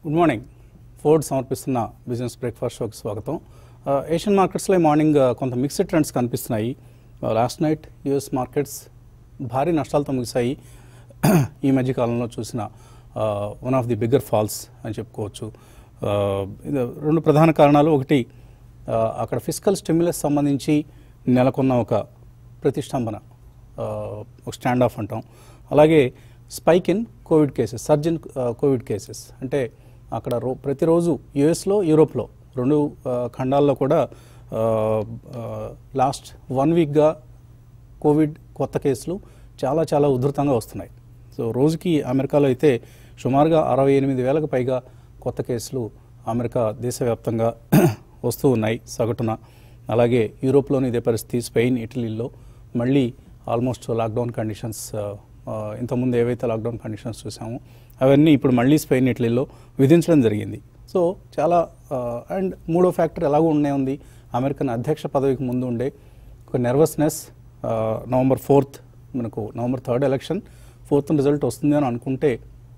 Good morning Ford సమర్పిస్తున్న business breakfast షోకి స్వాగతం ఆ, ఏషియన్ మార్కెట్స్లో ఈ మార్నింగ్ ఆ, కొంత మిక్స్డ్ ట్రెండ్స్ కనిపిస్తున్నాయి ఆ, లాస్ట్ నైట్ యుఎస్ మార్కెట్స్ భారీ నష్టాలతో ముగిశాయి ఈ మధ్య కాలంలో చూసిన one of the bigger falls అని చెప్పుకోవచ్చు ఆ, ఇది రెండు ప్రధాన కారణాలు ఒకటి ఆ, అక్కడ ఫిజికల్ స్టిమ్యులస్ సంబంధించి నెలకొన్న ఒక ప్రతిష్టంభన ఆ, ఒక స్టాండ్ ఆఫ్ అంటాం అలాగే spike in covid cases surge in covid cases అంటే అక్కడ రో ప్రతిరోజు యుఎస్లో యూరోప్లో రెండు ఆ, ఖండాల్లో కూడా లాస్ట్ వన్ వీక్గా కోవిడ్ కొత్త కేసులు చాలా చాలా ఉధృతంగా వస్తున్నాయి సో రోజుకి అమెరికాలో అయితే సుమారుగా అరవై ఎనిమిది వేలకు పైగా కొత్త కేసులు అమెరికా దేశవ్యాప్తంగా వస్తూ ఉన్నాయి సగటున అలాగే యూరోప్లోని ఇదే పరిస్థితి స్పెయిన్ ఇటలీలో మళ్ళీ ఆల్మోస్ట్ లాక్డౌన్ కండిషన్స్ ఇంతకుముందు ఏవైతే లాక్డౌన్ కండిషన్స్ చూసామో అవన్నీ ఇప్పుడు మళ్ళీ స్పెయిన్ ఇటలీలో విధించడం జరిగింది సో చాలా అండ్ మూడో ఫ్యాక్టర్ ఎలాగో ఉండే ఉంది అమెరికన్ అధ్యక్ష పదవికి ముందు ఉండే ఒక నెర్వస్నెస్ నవంబర్ ఫోర్త్ మనకు November third election fourth result వస్తుంది అని అనుకుంటే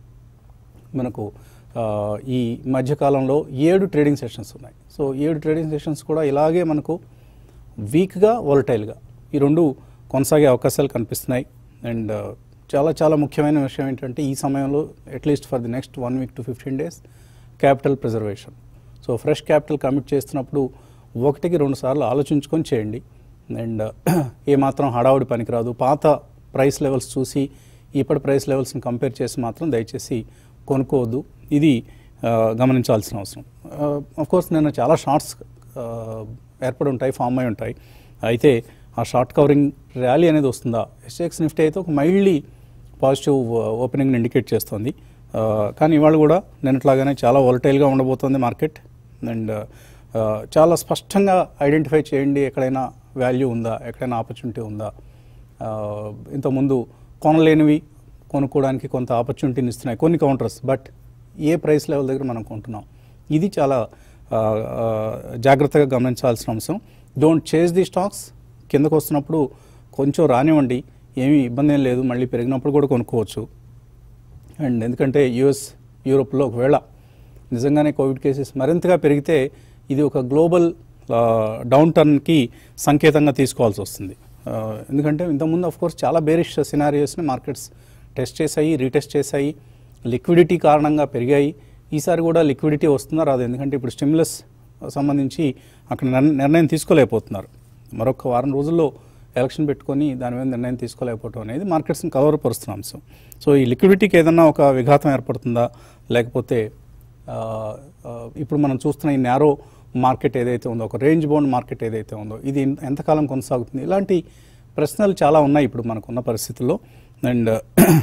మనకు ఆ, ఈ మధ్యకాలంలో ఏడు ట్రేడింగ్ సెషన్స్ ఉన్నాయి సో ఏడు ట్రేడింగ్ సెషన్స్ కూడా ఇలాగే మనకు వీక్గా వాలటైల్గా ఈ రెండు కొనసాగే అవకాశాలు కనిపిస్తున్నాయి అండ్ చాలా చాలా ముఖ్యమైన విషయం ఏంటంటే ఈ సమయంలో at least for the next one week to fifteen days capital preservation so fresh capital commit చేస్తున్నప్పుడు ఒకటికి రెండు సార్లు ఆలోచించుకొని చేయండి అండ్ ఏమాత్రం హడావుడి పనికిరాదు పాత ప్రైస్ లెవెల్స్ చూసి ఇప్పటి ప్రైస్ లెవెల్స్ని కంపేర్ చేసి మాత్రం దయచేసి కొనుక్కోవద్దు ఇది ఆ, గమనించాల్సిన అవసరం కోర్స్ నేను చాలా షార్ట్స్ ఏర్పడి ఉంటాయి ఫామ్ అయి ఉంటాయి అయితే ఆ షార్ట్ కవరింగ్ ర్యాలీ అనేది వస్తుందా ఎస్ఎక్స్ నిఫ్టీ అయితే ఒక మైల్డ్లీ పాజిటివ్ ఓపెనింగ్ని ఇండికేట్ చేస్తుంది ఆ, కానీ ఇవాళ కూడా నిన్నట్లాగానే చాలా వాలటైల్గా ఉండబోతోంది మార్కెట్ అండ్ చాలా స్పష్టంగా ఐడెంటిఫై చేయండి ఎక్కడైనా వాల్యూ ఉందా ఎక్కడైనా ఆపర్చునిటీ ఉందా ఆ, ఇంతకుముందు కొనలేనివి కొనుక్కోవడానికి కొంత ఆపర్చునిటీని ఇస్తున్నాయి కొన్ని counters but a price level దగ్గర మనం కొంటున్నాం ఇది చాలా ఆ, ఆ, జాగ్రత్తగా గమనించాల్సిన అంశం డోంట్ చేజ్ ది స్టాక్స్ కిందకు వస్తున్నప్పుడు కొంచెం రానివ్వండి ఏమీ ఇబ్బంది ఏం లేదు మళ్ళీ పెరిగినప్పుడు కూడా కొనుక్కోవచ్చు అండ్ ఎందుకంటే యుఎస్ యూరోప్లో ఒకవేళ నిజంగానే కోవిడ్ కేసెస్ మరింతగా పెరిగితే ఇది ఒక గ్లోబల్ డౌన్ టర్న్కి సంకేతంగా తీసుకోవాల్సి వస్తుంది ఆ, ఎందుకంటే ఇంతకుముందు ఆఫ్ కోర్స్ చాలా బేరిష్ సినారియోస్ని మార్కెట్స్ టెస్ట్ చేశాయి రీటెస్ట్ చేశాయి లిక్విడిటీ కారణంగా పెరిగాయి ఈసారి కూడా లిక్విడిటీ వస్తుందా రాదు ఎందుకంటే ఇప్పుడు స్టిమ్యులస్ సంబంధించి అక్కడ నిర్- నిర్ణయం తీసుకోలేకపోతున్నారు మరొక వారం రోజుల్లో ఎలక్షన్ పెట్టుకొని దాని మీద నిర్ణయం తీసుకోలేకపోవడం అనేది మార్కెట్స్ని కలవరపరుస్తున్న అంశం సో ఈ లిక్విడిటీకి ఏదన్నా ఒక విఘాతం ఏర్పడుతుందా లేకపోతే ఆ, ఆ, ఇప్పుడు మనం చూస్తున్న ఈ నేరో మార్కెట్ ఏదైతే ఉందో ఒక రేంజ్ బౌండ్ మార్కెట్ ఏదైతే ఉందో ఇది ఎన్- ఎంతకాలం కొనసాగుతుంది ఇలాంటి ప్రశ్నలు చాలా ఉన్నాయి ఇప్పుడు మనకున్న పరిస్థితుల్లో అండ్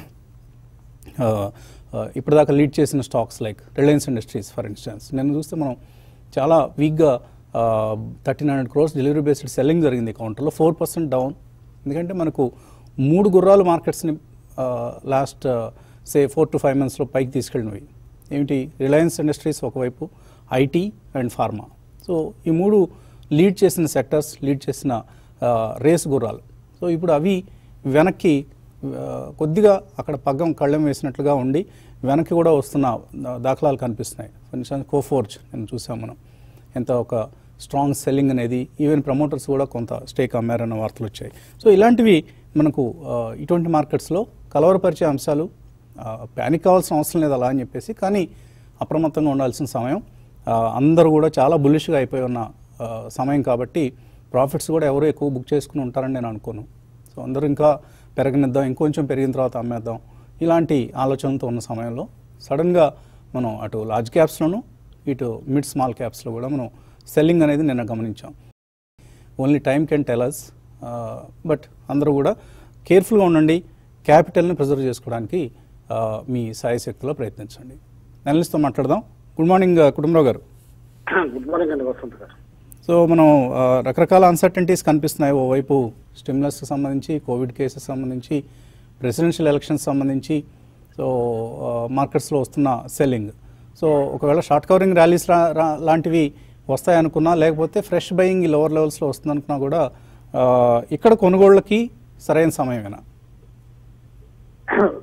ఇప్పటిదాకా లీడ్ చేసిన stocks like Reliance Industries for instance నేను చూస్తే మనం చాలా వీక్గా thirteen hundred crores delivery based selling జరిగింది కౌంటర్లో ఫోర్ పర్సెంట్ డౌన్ ఎందుకంటే మనకు మూడు గుర్రాలు మార్కెట్స్ని last say four to five మంత్స్లో పైకి తీసుకెళ్ళినవి ఏమిటి రిలయన్స్ ఇండస్ట్రీస్ ఒకవైపు ఐటీ అండ్ ఫార్మా సో ఈ మూడు లీడ్ చేసిన సెక్టర్స్ లీడ్ చేసిన ఆ, రేస్ గుర్రాలు సో ఇప్పుడు అవి వెనక్కి ఆ, కొద్దిగా అక్కడ పగ్గం కళ్ళెం వేసినట్లుగా ఉండి వెనక్కి కూడా వస్తున్న దా- దాఖలాలు కనిపిస్తున్నాయి ఫర్ ఇన్స్టెన్స్ కోఫోర్జ్ నేను చూసాం మనం ఎంత ఒక స్ట్రాంగ్ సెల్లింగ్ అనేది ఈవెన్ ప్రమోటర్స్ కూడా కొంత స్టేక్ అమ్మారన్న వార్తలు వచ్చాయి సో ఇలాంటివి మనకు ఆ, ఇటువంటి మార్కెట్స్లో కలవరపరిచే అంశాలు ప్యానిక్ కావాల్సిన అవసరం లేదు అలా అని చెప్పేసి కానీ అప్రమత్తంగా ఉండాల్సిన సమయం ఆ, అందరూ కూడా చాలా బుల్లిష్గా అయిపోయి ఉన్న ఆ, సమయం కాబట్టి ప్రాఫిట్స్ కూడా ఎవరు ఎక్కువ బుక్ చేసుకుని ఉంటారని నేను అనుకోను సో అందరూ ఇంకా పెరగనిద్దాం ఇంకొంచెం పెరిగిన తర్వాత అమ్మేద్దాం ఇలాంటి ఆలోచనలతో ఉన్న సమయంలో సడన్గా మనం అటు లార్జ్ క్యాప్స్లోను ఇటు మిడ్ స్మాల్ క్యాప్స్లో కూడా మనం సెల్లింగ్ అనేది నిన్న గమనించాం only time can tell us but అందరూ కూడా కేర్ఫుల్గా ఉండండి క్యాపిటల్ని ప్రిజర్వ్ చేసుకోవడానికి ఆ, మీ సాయశక్తిలో ప్రయత్నించండి అనలిస్ట్తో మాట్లాడదాం గుడ్ మార్నింగ్ కుటుంబరావు గారు గుడ్ మార్నింగ్ అండి వసంత్ గారు సో మనం ఆ, రకరకాల అన్సర్టనిటీస్ కనిపిస్తున్నాయి ఓవైపు స్టిమ్యులస్కి సంబంధించి కోవిడ్ కేసెస్ సంబంధించి ప్రెసిడెన్షియల్ ఎలక్షన్స్ సంబంధించి సో మార్కెట్స్లో వస్తున్న సెల్లింగ్ సో ఒకవేళ షార్ట్ కవరింగ్ ర్యాలీస్ రా- రా- లాంటివి వస్తాయనుకున్నా లేకపోతే ఫ్రెష్ బయింగ్ ఈ లోవర్ లెవెల్స్లో వస్తుందనుకున్నా కూడా ఆ, ఇక్కడ కొనుగోళ్ళకి సరైన సమయమేనా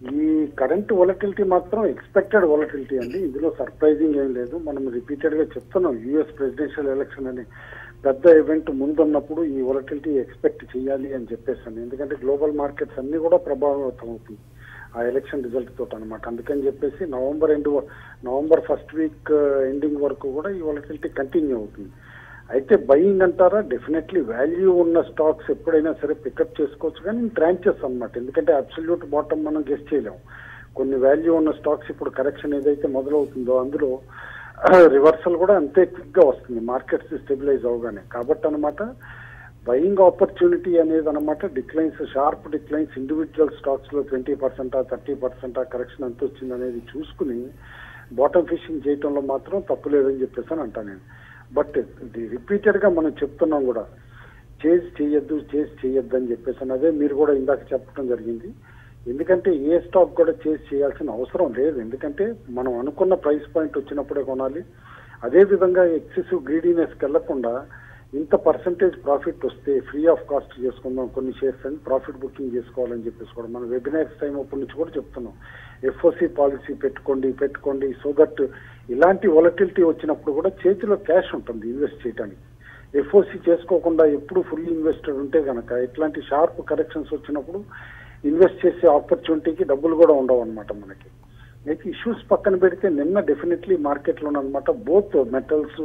ఈ కరెంట్ వొలటిలిటీ మాత్రం ఎక్స్పెక్టెడ్ వొలటిలిటీ అండి ఇందులో సర్ప్రైజింగ్ ఏం లేదు మనం రిపీటెడ్ గా చెప్తున్నాం యుఎస్ ప్రెసిడెన్షియల్ ఎలక్షన్ అని పెద్ద ఈవెంట్ ముందున్నప్పుడు ఈ వొలటిలిటీ ఎక్స్పెక్ట్ చేయాలి అని చెప్పేసాను ఎందుకంటే గ్లోబల్ మార్కెట్స్ అన్ని కూడా ప్రభావితం అవుతుంది ఆ ఎలక్షన్ రిజల్ట్ తోటి అనమాట అందుకని చెప్పేసి November end November first week ending వరకు కూడా ఈ వొలటిలిటీ కంటిన్యూ అవుతుంది అయితే బయింగ్ అంటారా డెఫినెట్లీ వాల్యూ ఉన్న స్టాక్స్ ఎప్పుడైనా సరే పికప్ చేసుకోవచ్చు కానీ ట్రాంచెస్ అన్నమాట ఎందుకంటే అబ్సల్యూట్ బాటమ్ మనం గెస్ట్ చేయలేం కొన్ని వాల్యూ ఉన్న స్టాక్స్ ఇప్పుడు కరెక్షన్ ఏదైతే మొదలవుతుందో అందులో రివర్సల్ కూడా అంతే క్విక్ గా వస్తుంది మార్కెట్స్ స్టెబిలైజ్ అవగానే కాబట్టి అనమాట బయింగ్ ఆపర్చునిటీ అనేది అనమాట declines sharp declines individual stocks లో ట్వంటీ పర్సెంటా థర్టీ పర్సెంటా కరెక్షన్ ఎంత వచ్చింది అనేది చూసుకుని బాటమ్ ఫిషింగ్ చేయటంలో మాత్రం తప్పు లేదని చెప్పేసి అని అంటాను నేను బట్ ఇది రిపీటెడ్ గా మనం చెప్తున్నాం కూడా చేజ్ చేయొద్దు చేజ్ చేయొద్దు అని చెప్పేసి అదే మీరు కూడా ఇందాక చెప్పడం జరిగింది ఎందుకంటే ఏ స్టాక్ కూడా చేజ్ చేయాల్సిన అవసరం లేదు ఎందుకంటే మనం అనుకున్న ప్రైస్ పాయింట్ వచ్చినప్పుడే కొనాలి అదే విధంగా ఎక్సెసివ్ గ్రీడీనెస్కి వెళ్లకుండా ఇంత పర్సంటేజ్ ప్రాఫిట్ వస్తే ఫ్రీ ఆఫ్ కాస్ట్ చేసుకుందాం కొన్ని షేర్స్ అని ప్రాఫిట్ బుకింగ్ చేసుకోవాలని చెప్పేసి కూడా మనం వెబినార్స్ టైం అప్పటి నుంచి కూడా చెప్తున్నాం ఎఫ్ఓసి పాలసీ పెట్టుకోండి పెట్టుకోండి సో దట్ ఇలాంటి వొలటిలిటీ వచ్చినప్పుడు కూడా చేతిలో క్యాష్ ఉంటుంది ఇన్వెస్ట్ చేయడానికి ఎఫ్ఓసి చేసుకోకుండా ఎప్పుడు ఫుల్ ఇన్వెస్టెడ్ ఉంటే గనక ఇట్లాంటి షార్ప్ కరెక్షన్స్ వచ్చినప్పుడు ఇన్వెస్ట్ చేసే ఆపర్చునిటీకి డబ్బులు కూడా ఉండవు అనమాట మనకి అయితే ఇష్యూస్ పక్కన పెడితే నిన్న డెఫినెట్లీ మార్కెట్లో అనమాట బోత్ మెటల్స్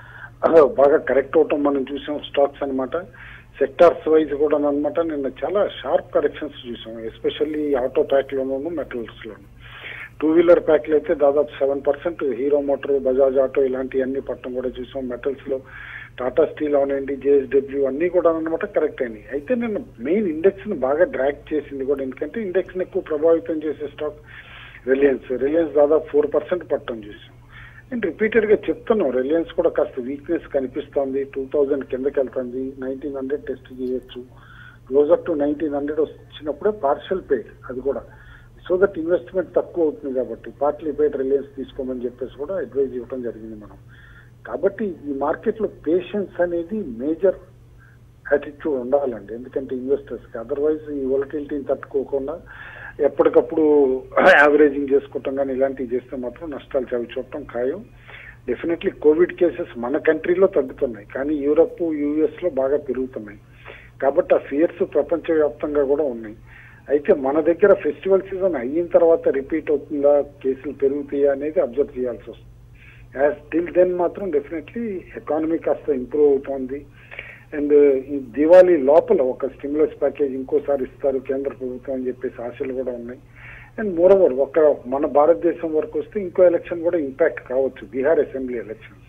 బాగా కరెక్ట్ అవటం మనం చూసాం స్టాక్స్ అన్నమాట సెక్టార్స్ వైజ్ కూడా అనమాట నిన్న చాలా షార్ప్ కరెక్షన్స్ చూసాం ఎస్పెషల్లీ ఆటో ప్యాక్ లోను మెటల్స్ లోను టూ వీలర్ ప్యాక్లు అయితే దాదాపు seven percent Hero Motor Bajaj Auto ఇలాంటివన్నీ పట్టడం కూడా చూసాం మెటల్స్ లో టాటా స్టీల్ అవనండి జేఎస్డబ్ల్యూ అన్ని కూడా అనమాట కరెక్ట్ అయినాయి అయితే నేను మెయిన్ ఇండెక్స్ ని బాగా డ్రాక్ చేసింది కూడా ఎందుకంటే ఇండెక్స్ ని ఎక్కువ ప్రభావితం చేసే స్టాక్ రిలయన్స్ రిలయన్స్ దాదాపు ఫోర్ పర్సెంట్ పట్టడం చూసాం నేను రిపీటెడ్ గా చెప్తున్నాం రిలయన్స్ కూడా కాస్త వీక్నెస్ కనిపిస్తోంది టూ థౌజండ్ కిందకి వెళ్తుంది నైన్టీన్ హండ్రెడ్ టెస్ట్ చేయొచ్చు క్లోజర్ టు నైన్టీన్ హండ్రెడ్ వచ్చినప్పుడే పార్షల్ పేడ్ అది కూడా సో దట్ ఇన్వెస్ట్మెంట్ తక్కువ అవుతుంది కాబట్టి పార్ట్లీ పేడ్ రిలయన్స్ తీసుకోమని చెప్పేసి కూడా అడ్వైజ్ ఇవ్వడం జరిగింది మనం కాబట్టి ఈ మార్కెట్ లో పేషెన్స్ అనేది మేజర్ యాటిట్యూడ్ ఉండాలండి ఎందుకంటే ఇన్వెస్టర్స్ కి అదర్వైజ్ ఈ వొలటిలిటీని తట్టుకోకుండా ఎప్పటికప్పుడు యావరేజింగ్ చేసుకోవటం కానీ ఇలాంటివి చేస్తే మాత్రం నష్టాలు చవి చూడటం ఖాయం డెఫినెట్లీ కోవిడ్ కేసెస్ మన కంట్రీలో తగ్గుతున్నాయి కానీ యూరప్ యుఎస్ లో బాగా పెరుగుతున్నాయి కాబట్టి ఆ ఫియర్స్ ప్రపంచవ్యాప్తంగా కూడా ఉన్నాయి అయితే మన దగ్గర ఫెస్టివల్ సీజన్ అయిన తర్వాత రిపీట్ అవుతుందా కేసులు పెరుగుతాయా అనేది అబ్జర్వ్ చేయాల్సి వస్తుంది యాజ్ టిల్ దెన్ మాత్రం డెఫినెట్లీ ఎకానమీ కాస్త ఇంప్రూవ్ అవుతోంది అండ్ ఈ దివాళీ లోపల ఒక స్టిమ్యులస్ ప్యాకేజ్ ఇంకోసారి ఇస్తారు కేంద్ర ప్రభుత్వం అని చెప్పేసి ఆశలు కూడా ఉన్నాయి అండ్ మోరవర్ ఒక మన భారతదేశం వరకు వస్తే ఇంకో ఎలక్షన్ కూడా ఇంపాక్ట్ కావచ్చు Bihar assembly elections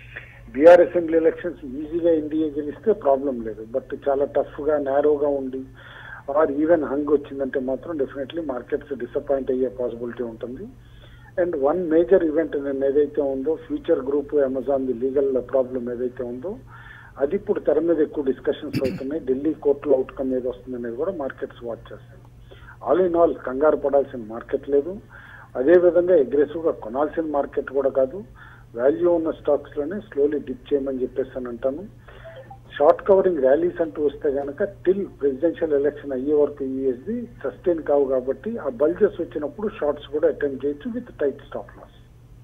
Bihar assembly elections ఈజీగా ఎన్డీఏ గెలిస్తే ప్రాబ్లం లేదు బట్ చాలా టఫ్ గా నారోగా ఉండి ఆర్ ఈవెన్ హంగ్ వచ్చిందంటే మాత్రం డెఫినెట్లీ మార్కెట్స్ డిసప్పాయింట్ అయ్యే పాసిబిలిటీ ఉంటుంది అండ్ వన్ మేజర్ ఈవెంట్ నేను ఏదైతే ఉందో Future Group Amazon the legal problem ఏదైతే ఉందో అది ఇప్పుడు తెర మీద ఎక్కువ డిస్కషన్స్ అవుతున్నాయి ఢిల్లీ కోర్టులో అవుట్కమ్ ఏది వస్తుంది అనేది కూడా మార్కెట్స్ వాచ్ చేస్తాయి ఆల్ ఇన్ ఆల్ కంగారు పడాల్సిన మార్కెట్ లేదు అదే విధంగా అగ్రెసివ్ గా కొనాల్సిన మార్కెట్ కూడా కాదు వాల్యూ ఉన్న స్టాక్స్ లోనే స్లోలీ డిప్ చేయమని చెప్పేసి అని అంటాను షార్ట్ కవరింగ్ ర్యాలీస్ అంటూ వస్తే గనక టిల్ ప్రెసిడెన్షియల్ ఎలక్షన్ అయ్యే వరకు యూఎస్ది సస్టైన్ కావు కాబట్టి ఆ బల్జెస్ వచ్చినప్పుడు షార్ట్స్ కూడా అటెంప్ట్ చేయొచ్చు with tight stop loss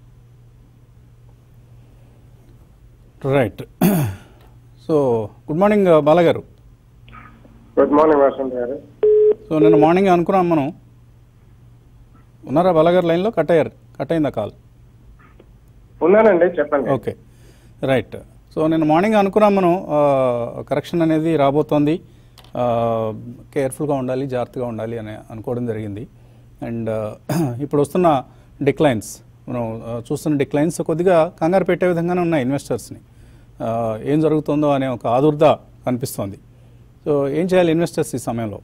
right so good morning బాలగారు good morning Vasant garu so నిన్న మార్నింగ్ అనుకున్నాం మనం ఉన్నారా బాలగారు లైన్లో కట్ అయ్యారు కట్ అయిందా కాల్ ఉన్నానండి చెప్పండి ఓకే రైట్ సో నేను మార్నింగ్ అనుకున్నాం మనం కరెక్షన్ అనేది రాబోతోంది కేర్ఫుల్గా ఉండాలి జాగ్రత్తగా ఉండాలి అని అనుకోవడం జరిగింది అండ్ ఇప్పుడు వస్తున్న డిక్లైన్స్ మనం ఆ, చూస్తున్న డిక్లైన్స్ కొద్దిగా కంగారు పెట్టే విధంగానే ఉన్నాయి ఇన్వెస్టర్స్ని ఆ, ఏం జరుగుతుందో అనే ఒక ఆదుర్ద కనిపిస్తోంది సో ఏం చేయాలి ఇన్వెస్టర్స్ ఈ సమయంలో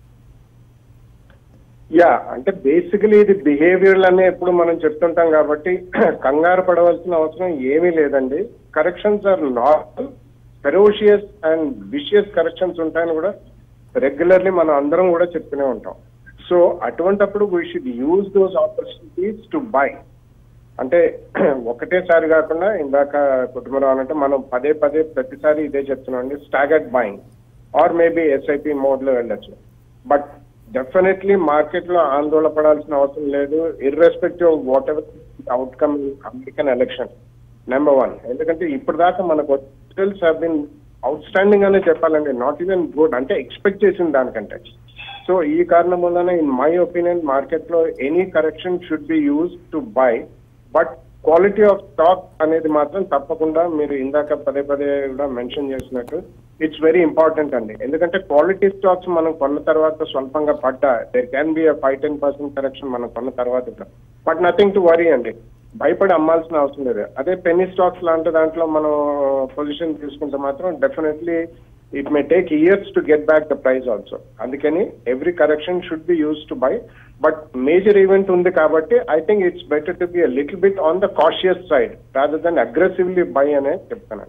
యా అంటే బేసికలీ ఇది బిహేవియర్ అనే ఎప్పుడు మనం చెప్తుంటాం కాబట్టి కంగారు పడవలసిన అవసరం ఏమీ లేదండి corrections are normal ferocious and vicious corrections ఉంటాయని కూడా రెగ్యులర్లీ మనం అందరం కూడా చెప్తూనే ఉంటాం సో అటువంటప్పుడు we should use those opportunities to buy అంటే ఒకటేసారి కాకుండా ఇందాక కుటుంబరావు అంటే మనం పదే పదే ప్రతిసారి ఇదే చెప్తున్నాం అండి staggered buying or maybe SIP mode లో వెళ్ళొచ్చు బట్ డెఫినెట్లీ మార్కెట్ లో ఆందోళన పడాల్సిన అవసరం లేదు irrespective of whatever outcome American election number one ఎందుకంటే ఇప్పుడు దాకా మనకు results have been outstanding అనే చెప్పాలండి నాట్ ఈవెన్ గుడ్ అంటే ఎక్స్పెక్ట్ చేసిన దానికంటే సో ఈ కారణం వలన ఇన్ మై ఒపీనియన్ మార్కెట్ లో any correction should be used to buy but quality of stock అనేది మాత్రం తప్పకుండా మీరు ఇందాక పదే పదే కూడా మెన్షన్ చేసినట్టు ఇట్స్ వెరీ ఇంపార్టెంట్ అండి ఎందుకంటే క్వాలిటీ స్టాక్స్ మనం కొన్న తర్వాత స్వల్పంగా పడ్డా there can be five ten percent correction మనం కొన్న తర్వాత బట్ నథింగ్ టు వరీ అండి భయపడి అమ్మాల్సిన అవసరం లేదు అదే పెన్నీ స్టాక్స్ లాంటి దాంట్లో మనం పొజిషన్ తీసుకుంటే మాత్రం definitely it may take years to get back the price also అందుకని every correction should be used to buy but major event ఉంది కాబట్టి I think it's better to be little bit on the cautious side rather than aggressively buy అనే చెప్తాను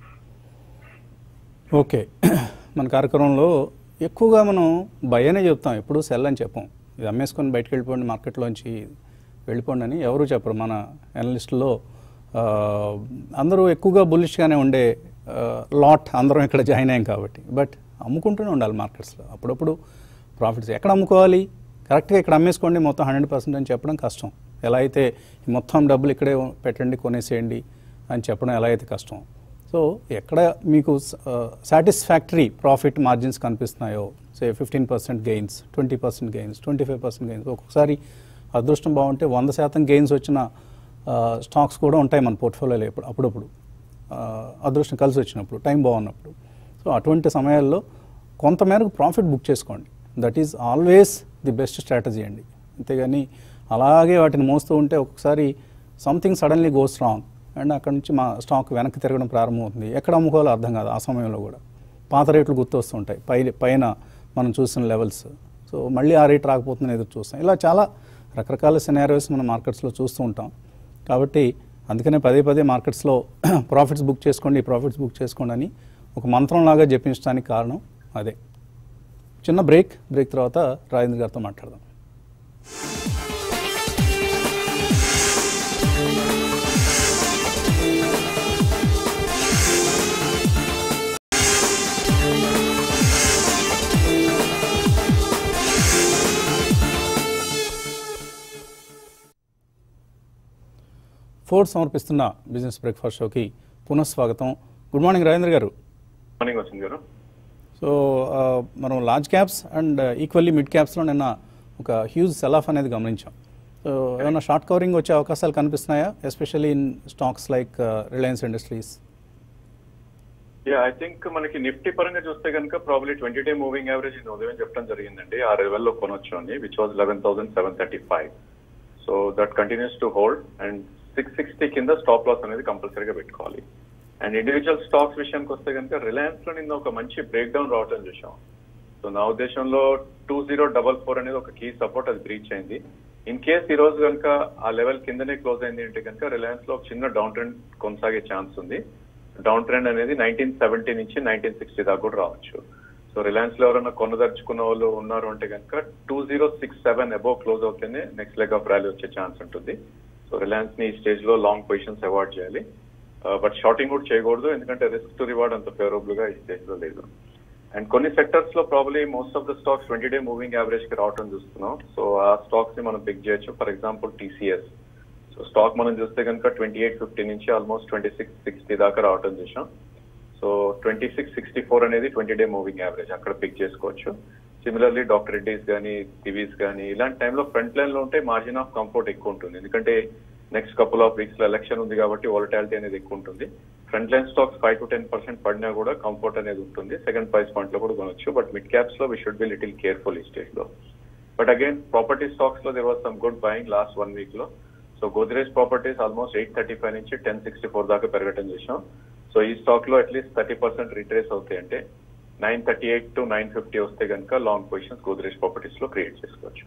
okay మన కార్యక్రమంలో ఎక్కువగా మనం భయ అనే చెప్తాం ఎప్పుడు సెల్ అని చెప్పం ఇది అమ్మేసుకొని బయటకు వెళ్ళిపోండి మార్కెట్లోంచి వెళ్ళిపోండి అని ఎవరు చెప్పరు మన అనలిస్టుల్లో ఆ, అందరూ ఎక్కువగా బుల్లిష్గానే ఉండే లాట్ అందరం ఇక్కడ జాయిన్ అయ్యాం కాబట్టి బట్ అమ్ముకుంటూనే ఉండాలి మార్కెట్స్లో అప్పుడప్పుడు ప్రాఫిట్స్ ఎక్కడ అమ్ముకోవాలి కరెక్ట్గా ఇక్కడ అమ్మేసుకోండి మొత్తం హండ్రెడ్ పర్సెంట్ అని చెప్పడం కష్టం ఎలా అయితే ఈ మొత్తం డబ్బులు ఇక్కడే పెట్టండి కొనేసేయండి అని చెప్పడం ఎలా అయితే కష్టం సో ఎక్కడ మీకు సాటిస్ఫాక్టరీ ప్రాఫిట్ మార్జిన్స్ కనిపిస్తున్నాయో say fifteen percent gains twenty percent gains twenty five percent gains ఒక్కొక్కసారి అదృష్టం బాగుంటే వంద శాతం గెయిన్స్ వచ్చిన స్టాక్స్ కూడా ఉంటాయి మన పోర్ట్ఫోలియోలో ఎప్పుడు అప్పుడప్పుడు ఆ, అదృష్టం కలిసి వచ్చినప్పుడు టైం బాగున్నప్పుడు సో అటువంటి సమయాల్లో కొంతమేరకు ప్రాఫిట్ బుక్ చేసుకోండి that is always the best strategy అండి అంతేగాని అలాగే వాటిని మోస్తూ ఉంటే ఒక్కొక్కసారి something suddenly goes wrong and అక్కడ నుంచి మా స్టాక్ వెనక్కి తిరగడం ప్రారంభమవుతుంది ఎక్కడ అమ్ముకోవాలో అర్థం కాదు ఆ సమయంలో కూడా పాత రేట్లు గుర్తొస్తుంటాయి పై పైన మనం చూసిన లెవెల్స్ సో మళ్ళీ ఆ రేట్ రాకపోతుందని ఎదురు చూస్తాం ఇలా చాలా రకరకాల సినారియోస్ మనం మార్కెట్స్లో చూస్తూ ఉంటాం కాబట్టి అందుకనే పదే పదే మార్కెట్స్లో ప్రాఫిట్స్ బుక్ చేసుకోండి ప్రాఫిట్స్ బుక్ చేసుకోండి అని ఒక మంత్రంలాగా జపించడానికి కారణం అదే చిన్న బ్రేక్ బ్రేక్ తర్వాత రాజేంద్ర గారితో మాట్లాడదాం ఫోర్డ్ సమర్పిస్తున్న బిజినెస్ బ్రేక్ఫాస్ట్ షోకి పునఃస్వాగతం గుడ్ మార్నింగ్ రాజేంద్ర గారు మార్నింగ్ వచ్చింది గారు సో ఆ, మనం large caps and equally mid క్యాప్స్లో నిన్న ఒక హ్యూజ్ సెల్ ఆఫ్ అనేది గమనించాం సో ఏమైనా షార్ట్ కవరింగ్ వచ్చే అవకాశాలు కనిపిస్తున్నాయా especially in stocks like Reliance Industries yeah I think మనకి నిఫ్టీ పరంగా చూస్తే కనుక probably twenty day moving average ఇది ఉదయం చెప్పడం జరిగిందండి ఆ లెవెల్లో కొనొచ్చు అని which was eleven thousand seven thirty five so that continues to hold and six sixty కింద స్టాప్ లాస్ అనేది కంపల్సరీగా పెట్టుకోవాలి అండ్ ఇండివిజువల్ స్టాక్స్ విషయానికి వస్తే కనుక రిలయన్స్ లో నిన్న ఒక మంచి బ్రేక్ డౌన్ రావటం చూసాం సో నా ఉద్దేశంలో టూ జీరో డబల్ ఫోర్ అనేది ఒక కీ సపోర్ట్ అది బ్రీచ్ అయింది ఇన్ కేస్ ఈ రోజు కనుక ఆ లెవెల్ కిందనే క్లోజ్ అయింది అంటే కనుక రిలయన్స్ లో ఒక చిన్న డౌన్ ట్రెండ్ కొనసాగే ఛాన్స్ ఉంది డౌన్ ట్రెండ్ అనేది నైన్టీన్ సెవెంటీ నుంచి నైన్టీన్ సిక్స్టీ దాకా కూడా రావచ్చు సో రిలయన్స్ లో ఎవరైనా కొనదలుచుకున్న వాళ్ళు ఉన్నారు అంటే కనుక two zero six seven above close అవుతేనే నెక్స్ట్ లెగ్ ఆఫ్ ర్యాలీ వచ్చే ఛాన్స్ ఉంటుంది సో రిలయన్స్ ని ఈ స్టేజ్ లో లాంగ్ పొజిషన్స్ అవాయిడ్ చేయాలి బట్ షార్టింగ్ కూడా చేయకూడదు ఎందుకంటే రిస్క్ టు రివార్డ్ అంత ఫేవరబుల్ గా ఈ స్టేజ్ లో లేదు అండ్ కొన్ని సెక్టర్స్ లో probably most of the stocks twenty day moving average కి రావడం చూస్తున్నాం సో ఆ స్టాక్స్ ని మనం పిక్ చేయొచ్చు for example TCS so stock మనం చూస్తే కనుక ట్వంటీ ఎయిట్ ఫిఫ్టీ నుంచి ఆల్మోస్ట్ ట్వంటీ సిక్స్ సిక్స్టీ దాకా రావడం చూసాం so twenty six sixty four అనేది ట్వంటీ డే మూవింగ్ యావరేజ్ అక్కడ పిక్ చేసుకోవచ్చు సిమిలర్లీ డాక్టర్ రెడ్డీస్ కానీ దివీస్ కానీ ఇలాంటి టైంలో ఫ్రంట్ లైన్ లో ఉంటే మార్జిన్ ఆఫ్ కంఫర్ట్ ఎక్కువ ఉంటుంది ఎందుకంటే నెక్స్ట్ కపుల్ ఆఫ్ వీక్స్ లో ఎలక్షన్ ఉంది కాబట్టి వాలటాలిటీ అనేది ఎక్కువ ఉంటుంది front line stocks five to ten percent పడినా కూడా కంఫర్ట్ అనేది ఉంటుంది సెకండ్ ప్రైస్ పాయింట్ లో కూడా కొనొచ్చు బట్ మిడ్ క్యాప్స్ లో we should be little careful ఈ స్టేజ్ లో బట్ అగైన్ ప్రాపర్టీ స్టాక్స్ లో there was some good buying last one week లో so Godrej properties almost eight thirty five నుంచి టెన్ సిక్స్టీ ఫోర్ దాకా పెరగటం చేసాం సో ఈ స్టాక్ లో అట్లీస్ట్ థర్టీ పర్సెంట్ రిట్రేస్ అవుతాయి అంటే nine thirty eight to nine fifty వస్తే కనుక లాంగ్ పొజిషన్స్ గోద్రేజ్ ప్రాపర్టీస్ లో క్రియేట్ చేసుకోవచ్చు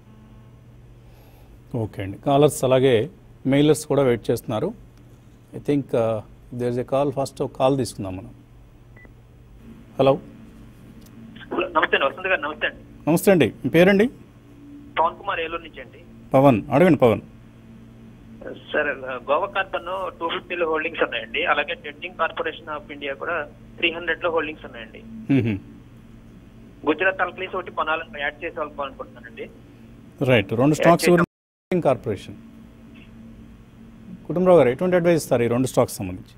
ఓకే అండి కాలర్స్ అలాగే మెయిలర్స్ కూడా వెయిట్ చేస్తున్నారు I think there is a call first call తీసుకుందాం మనం హలో హలో నమస్తే అండి వసంత్ గారు నమస్తే అండి నమస్తే అండి మీ పేరండి పవన్ కుమార్ ఏలూరు నుంచి అండి పవన్ అడగండి Pavan sir Goa carbon two ఫిఫ్టీలో హోల్డింగ్స్ ఉన్నాయండి అలాగే టెండింగ్ కార్పొరేషన్ ఆఫ్ ఇండియా కూడా త్రీ హండ్రెడ్ లో హోల్డింగ్స్ ఉన్నాయండి మ్మ్. గుజరాత్ అల్కలీస్ ఒకటి కొనాలని యాడ్ చేసేవాలనుకుంటున్నానండి రైట్ రెండు స్టాక్స్ గురించి కార్పొరేషన్ కుటుంబరావు గారు ఎటువంటి అడ్వైస్ ఇస్తారు ఈ రెండు స్టాక్స్ సంబంధించి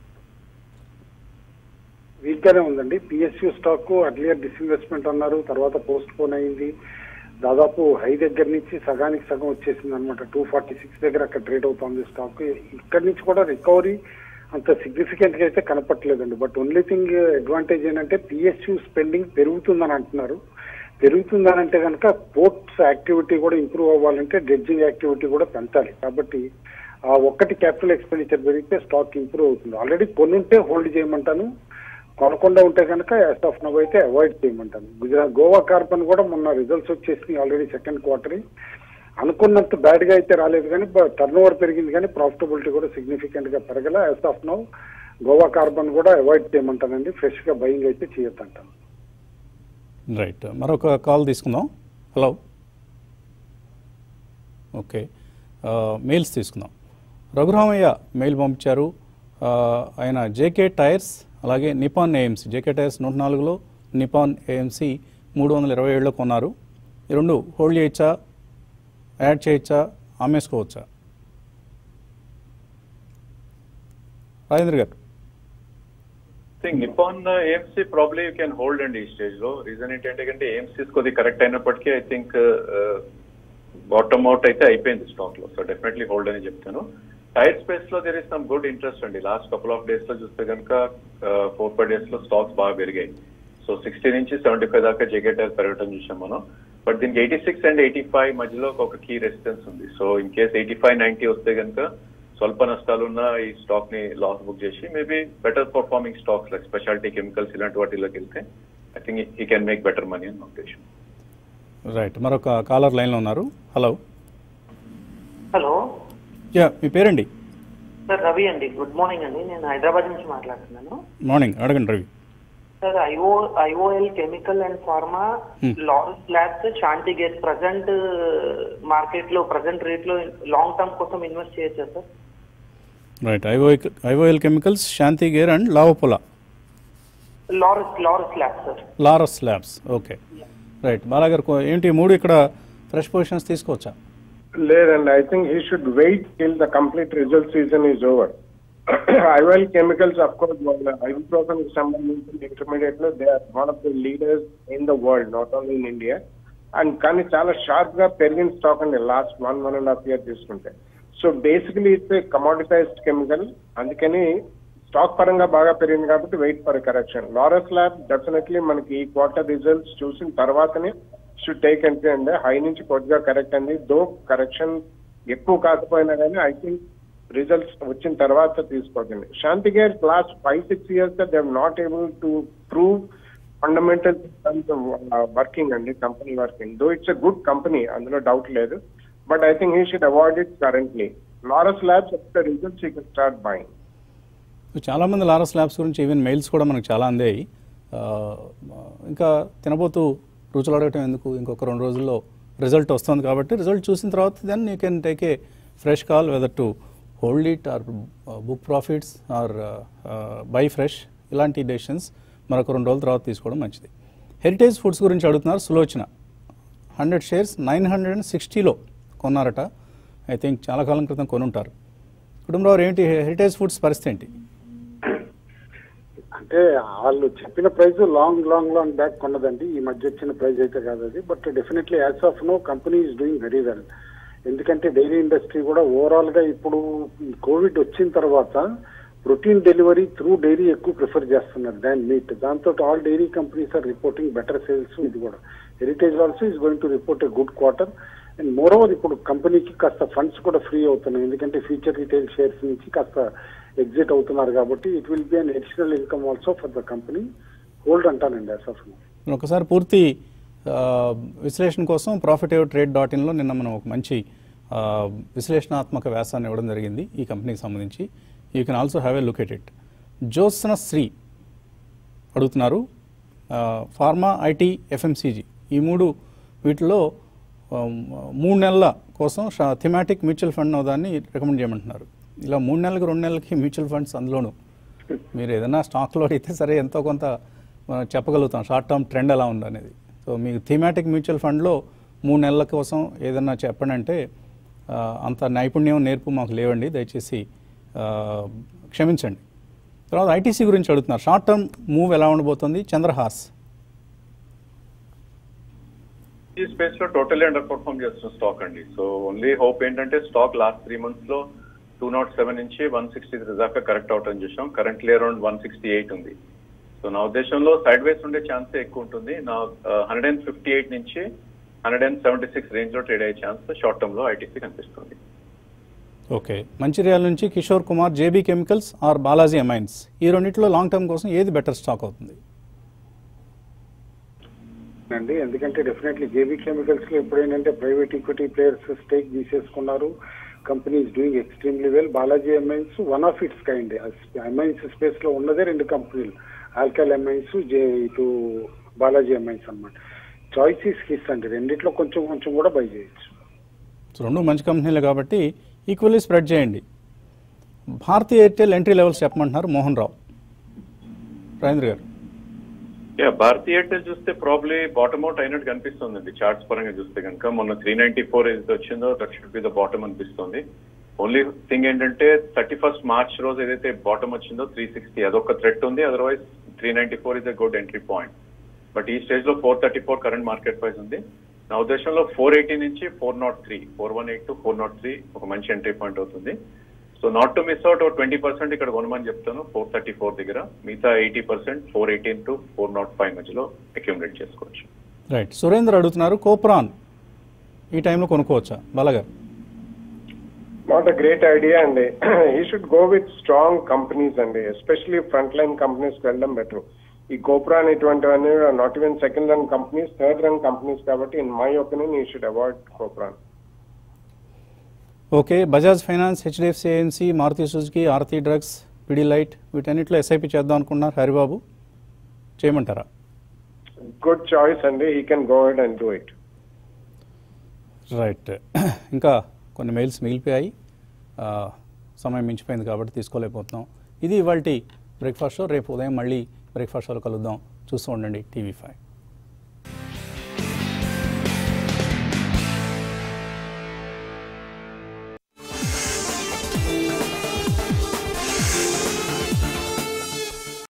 వీక్ గానే ఉందండి పిఎస్యూ స్టాక్ అర్లియర్ డిస్ఇన్వెస్ట్మెంట్ అన్నారు తర్వాత పోస్ట్ పోన్ అయింది దాదాపు హై దగ్గర నుంచి సగానికి సగం వచ్చేసింది అనమాట టూ ఫార్టీ సిక్స్ దగ్గర అక్కడ ట్రేడ్ అవుతుంది స్టాక్ ఇక్కడ నుంచి కూడా రికవరీ అంత సిగ్నిఫికెంట్ గా అయితే కనపట్లేదండి బట్ ఓన్లీ థింగ్ అడ్వాంటేజ్ ఏంటంటే పిఎస్యూ స్పెండింగ్ పెరుగుతుందని అంటున్నారు పెరుగుతుందని అంటే కనుక పోర్ట్స్ యాక్టివిటీ కూడా ఇంప్రూవ్ అవ్వాలంటే డ్రెడ్జింగ్ యాక్టివిటీ కూడా పెంచాలి కాబట్టి ఆ ఒక్కటి క్యాపిటల్ ఎక్స్పెండిచర్ పెరిగితే స్టాక్ ఇంప్రూవ్ అవుతుంది ఆల్రెడీ కొనుంటే హోల్డ్ చేయమంటాను కొనకుండా ఉంటే కనుక యాస్ట్ ఆఫ్ నవ్ అయితే అవాయిడ్ చేయమంటాను గుజరాత్ గోవా కార్బన్ కూడా మొన్న రిజల్ట్స్ వచ్చేసినాయి ఆల్రెడీ సెకండ్ క్వార్టర్ అనుకున్నంత బ్యాడ్ గా అయితే రాలేదు కానీ టర్న్ ఓవర్ పెరిగింది కానీ ప్రాఫిటబిలిటీ కూడా సిగ్నిఫికెంట్ గా పెరగల as of now Goa carbon కూడా అవాయిడ్ చేయమంటానండి ఫ్రెష్ గా బయింగ్ అయితే చేయొద్దంటాను రైట్ మరొక కాల్ తీసుకుందాం హలో ఓకే ఆ, మెయిల్స్ తీసుకుందాం రఘురామయ్య మెయిల్ పంపించారు ఆ, ఆయన జేకే టైర్స్ అలాగే నిపాన్ ఏఎంసీ జేకే టైర్స్ నూట నాలుగులో నిపాన్ ఏఎంసీ మూడు వందల ఇరవై ఏడులో కొన్నారు ఈ రెండు హోల్డ్ చేయొచ్చా యాడ్ చేయొచ్చా అమ్మేసుకోవచ్చా రాజేంద్ర గారు think Nippon AMC probably you can hold అండి ఈ స్టేజ్ లో రీజన్ ఏంటంటే కంటే ఏఎంసీస్ కొద్ది కరెక్ట్ అయినప్పటికీ ఐ థింక్ బాటమ్ అవుట్ అయితే అయిపోయింది స్టాక్ లో సో డెఫినెట్లీ హోల్డ్ అని చెప్తాను టైర్ స్పేస్ లో there is some good interest అండి లాస్ట్ కపుల్ ఆఫ్ డేస్ లో చూస్తే కనుక ఫోర్ ఫైవ్ డేస్ లో స్టాక్స్ బాగా పెరిగాయి సో సిక్స్టీ నుంచి సెవెంటీ ఫైవ్ దాకా జేకే టైర్ పెరగటం చూసాం మనం బట్ దీనికి eighty six and eighty five మధ్యలో ఒక కీ రెసిస్టెన్స్ ఉంది so in case eighty five ninety వస్తే కనుక స్వల్ప నష్టాలున్న ఈ స్టాక్ ని లాస్ బుక్ చేసి maybe better performing stocks like specialty chemicals ఇలాంటి వాటిలోకి వెళ్తే I think we can make better money అని ఉద్దేశం రైట్ మరొక కాలర్ లైన్లో ఉన్నారు హలో హలో యా మీ పేరండి సార్ రవి అండి గుడ్ మార్నింగ్ అండి నేను హైదరాబాద్ నుంచి మాట్లాడుతున్నాను మార్నింగ్ అడగండి Ravi sir IO IOL chemical and pharma Hmm. Lawrence labs Shanthi gate present market లో ప్రజెంట్ రేట్ లో లాంగ్ టర్మ్ కోసం ఇన్వెస్ట్ చేయొచ్చా sir right IOL IOL chemicals Shanthi gear and లావపుల Lawrence Lawrence labs sir Laurus labs okay right బాలాగారు కో- ఏంటి ఈ మూడు ఇక్కడ ఫ్రెష్ పొజిషన్స్ తీసుకోవచ్చా లేదండి I think he should wait till the complete result season is over IOL chemicals of course వాళ్ళ ఐబుప్రోఫెన్ కి సంబంధించిన ఇంటర్మీడియట్ లో they are one of the leaders in the world not only in India and కానీ చాలా sharp గా పెరిగిన stock అండి last one one and half year తీసుకుంటే so basically it's commoditized chemical అందుకని స్టాక్ పరంగా బాగా పెరిగింది కాబట్టి wait for correction Laurus lab definitely మనకి ఈ క్వార్టర్ రిజల్ట్స్ చూసిన తర్వాతనే షుడ్ టేక్ ఎంట్రీ అండి హై నుంచి కొద్దిగా కరెక్ట్ అండి దో కరెక్షన్ ఎక్కువ కాకపోయినా కానీ ఐ థింక్ రిజల్ట్స్ వచ్చిన తర్వాత తీసుకోకండి Shanthi gear last five six years they have not able to prove fundamental working అండి company working though it's a good company అందులో డౌట్ లేదు but I think he should avoid it currently Laurus labs after results you can start buying చాలామంది Laurus labs గురించి even mails కూడా మనకు చాలా అందాయి ఆ, ఇంకా తినబోతూ రుచులు అడగటం ఎందుకు ఇంకొక రెండు రోజుల్లో రిజల్ట్ వస్తుంది కాబట్టి రిజల్ట్ చూసిన తర్వాత then you can take a fresh call whether to hold it or book profits or buy fresh ఇలాంటి డెసిషన్స్ మరొక రెండు రోజుల తర్వాత తీసుకోవడం మంచిది హెరిటేజ్ ఫుడ్స్ గురించి అడుగుతున్నారు Sulochana hundred shares nine hundred and సిక్స్టీలో కొన్నారట ఐ థింక్ చాలా కాలం క్రితం కొనుంటారు కుటుంబరావు ఏంటి హెరిటేజ్ ఫుడ్స్ పరిస్థితి ఏంటి అంటే వాళ్ళు చెప్పిన price long long long back కొన్నదండి ఈ మధ్య వచ్చిన ప్రైస్ అయితే కాదు అది but definitely as of now company is doing very well ఎందుకంటే డైరీ ఇండస్ట్రీ కూడా ఓవరాల్ గా ఇప్పుడు ఈ కోవిడ్ వచ్చిన తర్వాత ప్రోటీన్ డెలివరీ త్రూ డైరీ ఎక్కువ ప్రిఫర్ చేస్తున్నారు దాన్ మీట్ దాంతో all dairy companies are reporting better sales ఇది కూడా heritage also is going to report a good quarter and more over ఇప్పుడు కంపెనీకి కాస్త ఫండ్స్ కూడా ఫ్రీ అవుతున్నాయి ఎందుకంటే ఫ్యూచర్ రిటైల్ షేర్స్ నుంచి కాస్త ఎగ్జిట్ అవుతున్నారు కాబట్టి it will be an additional income also for the company hold అంటానండి యాజ్ ఆఫ్ నేను ఒకసారి పూర్తి ఆ, విశ్లేషణ కోసం ప్రాఫిట్ ఎవర్ ట్రేడ్ డాట్ ఇన్లో నిన్న మనం ఒక మంచి ఆ, విశ్లేషణాత్మక వ్యాసాన్ని ఇవ్వడం జరిగింది ఈ కంపెనీకి సంబంధించి you can also have a look at it Jyotsna Sri అడుగుతున్నారు ఆ, ఫార్మా ఐటీ ఎఫ్ఎంసీజీ ఈ మూడు వీటిలో ఆ, మూడు నెలల కోసం థిమాటిక్ మ్యూచువల్ ఫండ్ దాన్ని రికమెండ్ చేయమంటున్నారు ఇలా మూడు నెలలకు రెండు నెలలకి మ్యూచువల్ ఫండ్స్ అందులోను మీరు ఏదైనా స్టాక్లో అయితే సరే ఎంతో కొంత మనం చెప్పగలుగుతాం షార్ట్ టర్మ్ ట్రెండ్ ఎలా ఉంది అనేది సో మీకు థీమాటిక్ మ్యూచువల్ ఫండ్లో మూడు నెలల కోసం ఏదన్నా చెప్పండి అంటే ఆ, అంత నైపుణ్యం నేర్పు మాకు లేవండి దయచేసి ఆ, క్షమించండి తర్వాత ఐటీసీ గురించి అడుగుతున్నారు షార్ట్ టర్మ్ మూవ్ ఎలా ఉండబోతుంది చంద్రహాస్ ఈ స్పేస్ లో టోటల్లీ అండర్ పర్ఫార్మ్ చేస్తున్న స్టాక్ అండి సో ఓన్లీ హోప్ ఏంటంటే స్టాక్ లాస్ట్ త్రీ మంత్స్ లో టూ నాట్ సెవెన్ నుంచి వన్ సిక్స్టీ త్రీ దాకా కరెక్ట్ అవుట్ అని చూసాం currently around one sixty eight ఉంది సో నా ఉద్దేశంలో సైడ్ వేస్ ఉండే ఛాన్సే ఎక్కువ ఉంటుంది నా హండ్రెడ్ అండ్ ఫిఫ్టీ ఎయిట్ నుంచి hundred and seventy six range లో ట్రేడ్ అయ్యే ఛాన్స్ షార్ట్ టర్మ్ లో ఐటీసీ కనిపిస్తుంది ఓకే మంచిర్యాల నుంచి Kishore Kumar JB chemicals or Balaji amines ఈ రెండింటిలో లాంగ్ టర్మ్ కోసం ఏది బెటర్ స్టాక్ అవుతుంది అండి ఎందుకంటే డెఫినెట్లీ జేబీ కెమికల్స్ లో ఇప్పుడు ఏంటంటే ప్రైవేట్ ఈక్విటీ ప్లేయర్స్ స్టేక్ తీసేసుకున్నారు company is doing extremely well Balaji amines one of its kind amines space లో ఉన్నదే రెండు కంపెనీలు ఆల్కల్ అమైన్స్ జే ఇటు బాలాజీ అమైన్స్ అన్నమాట చాయిసెస్ కిస్ అండి రెండిట్లో కొంచెం కొంచెం కూడా బై చేయొచ్చు సో రెండు మంచి కంపెనీలు కాబట్టి ఈక్వల్లీ స్ప్రెడ్ చేయండి భారతీ ఎయిర్టెల్ ఎంట్రీ లెవెల్స్ చెప్పమంటున్నారు మోహన్ రావు రాజేంద్ర గారు యా భారతీ ఎయిర్టెల్ చూస్తే ప్రాబ్లీ బాటమ్ అవుట్ అయినట్టు కనిపిస్తుందండి చార్ట్స్ పరంగా చూస్తే కనుక మొన్న త్రీ నైన్టీ ఫోర్ ఏదైతే వచ్చిందో that should be the bottom అనిపిస్తుంది ఓన్లీ థింగ్ ఏంటంటే థర్టీ ఫస్ట్ మార్చ్ రోజు ఏదైతే బాటమ్ వచ్చిందో త్రీ సిక్స్టీ అదొక థ్రెట్ ఉంది otherwise three ninety four is a good entry point but ఈ స్టేజ్ లో four thirty four current market price ఉంది నా ఉద్దేశంలో ఫోర్ ఎయిటీ నుంచి four not three four one eight to four not three ఒక మంచి ఎంట్రీ పాయింట్ అవుతుంది so not to miss out twenty percent ఇక్కడ కొనమని చెప్తాను ఫోర్ థర్టీ ఫోర్ దగ్గర మిగతా eighty percent four eighteen to four not five మధ్యలో అక్యూములేట్ చేసుకోవచ్చు రైట్ సురేందర్ అడుగుతున్నారు కోప్రాన్ ఈ టైంలో కొనుక్కోవచ్చా బాలగారు నాట్ అ గ్రేట్ ఐడియా అండి we should go with strong companies అండి ఎస్పెషలీ ఫ్రంట్ లైన్ కంపెనీస్ వెళ్ళడం బెటర్ ఈ కోప్రాన్ ఇటువంటివన్నీ not even second run companies third run companies కాబట్టి in my opinion we should avoid Kopran okay Bajaj finance HDFC AMC Maruti Suzuki Aarti drugs Pidilite వీటన్నిటిలో SIP చేద్దాం అనుకున్నారు హరిబాబు చేయమంటారా good choice అండి he can go head and do it right ఇంకా కొన్ని mails మిగిలిపోయాయి ఆ, సమయం మించిపోయింది కాబట్టి తీసుకోలేకపోతున్నాం ఇది ఇవాళ బ్రేక్ఫాస్ట్ షో రేపు ఉదయం మళ్ళీ బ్రేక్ఫాస్ట్ షోలో కలుద్దాం చూస్తూ ఉండండి టీవీ ఫైవ్